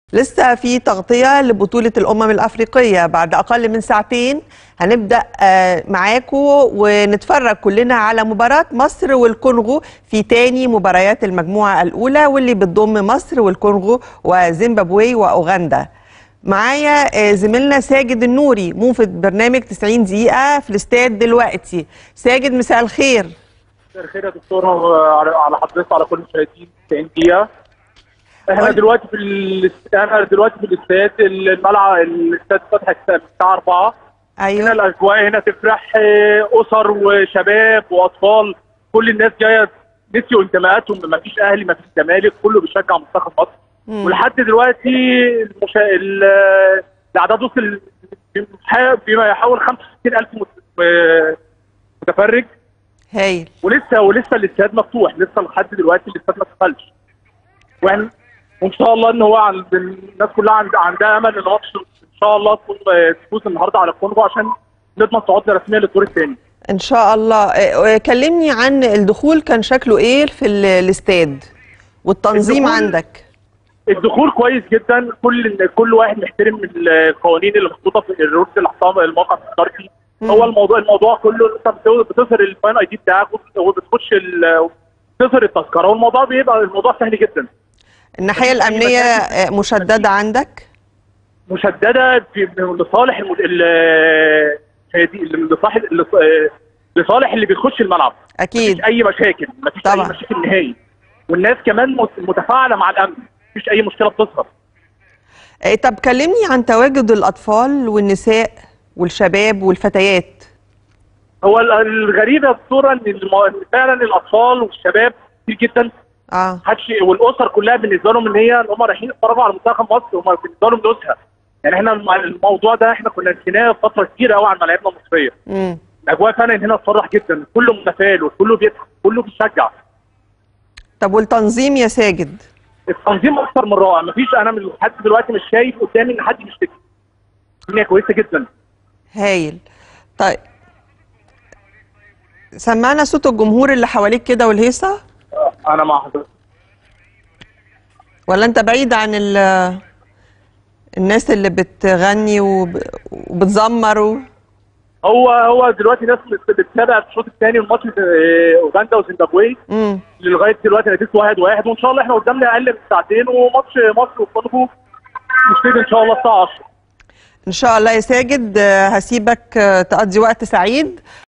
لسه في تغطية لبطولة الأمم الأفريقية بعد أقل من ساعتين هنبدأ آه، معاكم ونتفرج كلنا على مباراة مصر والكونغو في تاني مباريات المجموعة الأولى واللي بتضم مصر والكونغو وزيمبابوي وأوغندا معايا آه، زميلنا ساجد النوري منفذ برنامج 90 دقيقة في الاستاد دلوقتي ساجد مساء الخير مساء الخير يا دكتور على على حضرتك وعلى كل المشاهدين 90 دقيقة احنا قول. دلوقتي في ال... انا دلوقتي في الاستاد الملعب الاستاد فتح الساعة 4 هنا أيوه الاجواء هنا تفرح اه، اسر وشباب واطفال كل الناس جايه نسيوا انتماءاتهم ما فيش اهلي ما فيش زمالك كله بيشجع منتخب مصر مم. ولحد دلوقتي المشا... ال... الاعداد وصل بيح- بما يحاول 65000 مت- اه، متفرج هايل ولسه ولسه الاستاد مفتوح لسه لحد دلوقتي الاستاد ما اتقفلش واحنا وان شاء الله ان هو عند الناس كلها عند عندها امل ان الماتش ان شاء الله تكون تفوز النهارده على الكونغو عشان نضمن صعودنا رسميا للدور الثاني ان شاء الله آه، آه، كلمني عن الدخول كان شكله ايه في ال- الاستاد والتنظيم الدخول- عندك الدخول كويس جدا كل كل واحد محترم القوانين اللي محطوطه في الرولز اللي حطها الموقع التجاري مم. هو الموضوع الموضوع كله انت بت- بتظهر الفاين اي دي بتاعك وبتخش ال- بتظهر التذكره والموضوع بيبقى الموضوع سهل جدا الناحيه مفيش أي الامنيه مشاكل. آه، مشدده عندك مشدده في لصالح المد... ال- هي دي لصالح لص- لصالح اللي بيخش الملعب اكيد مفيش اي مشاكل مفيش طبعا. اي مشاكل نهائي والناس كمان مت- متفاعله مع الامن مفيش اي مشكله بتظهر آه، طب كلمني عن تواجد الاطفال والنساء والشباب والفتيات هو ال- الغريب يا دكتوره ان الم- إن فعلا الاطفال والشباب كتير جدا اه محدش والاسر كلها بالنسبه لهم ان هي ان هم رايحين يتفرجوا على منتخب مصر هم بالنسبه لهم نزهه يعني احنا الم- الموضوع ده احنا كنا نسيناه فتره كبيره قوي عن ملاعبنا المصريه امم الاجواء فعلا هنا تفرح جدا كله متفائل وكله بيضحك كله بيشجع طب والتنظيم يا ساجد التنظيم اكثر من رائع مفيش انا من لحد دلوقتي مش شايف قدامي ان حد بيشتكي الدنيا كويسه جدا هايل طيب سمعنا صوت الجمهور اللي حواليك كده والهيصه انا مع حضرتك ولا انت بعيد عن ال- الناس اللي بتغني وب- وبتزمر و... هو هو دلوقتي ناس بت- بتتابع الشوط الثاني والماتش اه، اوغندا وزيمبابوي مم. لغايه دلوقتي نتيجه واحد واحد وان شاء الله احنا قدامنا اقل من ساعتين وماتش مصر والكونغو نبتدي ان شاء الله الساعه 10 ان شاء الله يا ساجد آه، هسيبك آه، تقضي وقت سعيد